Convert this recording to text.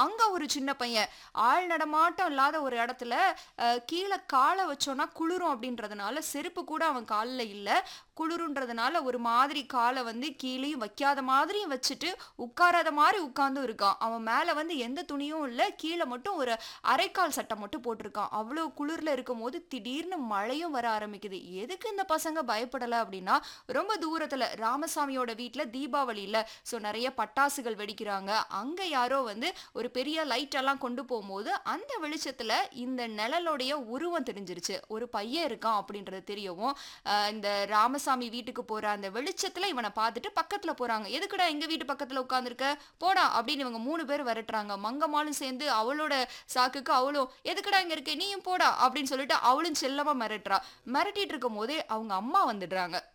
அங்க ஒரு சின்ன பையன் ஆள் நடமாட்டம் இல்லாத ஒரு இடத்துல அஹ், கீழே காலை வச்சோன்னா குளிரும் அப்படின்றதுனால செருப்பு கூட அவன் காலில் இல்லை குளிருன்றதுனால ஒரு மாதிரி காலை வந்து கீழேயும் வைக்காத மாதிரியும் வச்சுட்டு உட்காராத மாதிரி உட்கார்ந்தும் இருக்கான் அவன் மேலே வந்து எந்த துணியும் இல்லை கீழே மட்டும் ஒரு அரைக்கால் சட்டை மட்டும் போட்டிருக்கான் அவ்வளோ குளிரில் இருக்கும் போது திடீர்னு மழையும் வர ஆரம்பிக்குது எதுக்கு இந்த பசங்க பயப்படலை அப்படின்னா ரொம்ப தூரத்தில் ராமசாமியோட வீட்டில் தீபாவளி இல்லை ஸோ நிறைய பட்டாசுகள் வெடிக்கிறாங்க அங்கே யாரோ வந்து ஒரு பெரிய லைட் எல்லாம் கொண்டு போகும்போது அந்த வெளிச்சத்தில் இந்த நிழலோடைய உருவம் தெரிஞ்சிருச்சு ஒரு பையன் இருக்கான் அப்படின்றது தெரியவும் ஆஹ் இந்த ராமசாமி வீட்டுக்கு போற அந்த வெளிச்சத்துல இவனை பார்த்துட்டு பக்கத்துல போறாங்க எதுக்குடா எங்க வீட்டு பக்கத்துல உட்காந்துருக்க போடா அப்படின்னு இவங்க மூணு பேர் விரட்டுறாங்க மங்கம்மாளும் சேர்ந்து அவளோட சாக்குக்கு அவளும் எதுக்குடா இங்க இருக்க நீயும் போடா அப்படின்னு சொல்லிட்டு அவளும் செல்லமா மிரட்டுறா மிரட்டிட்டு இருக்கும் போதே அவங்க அம்மா வந்துடுறாங்க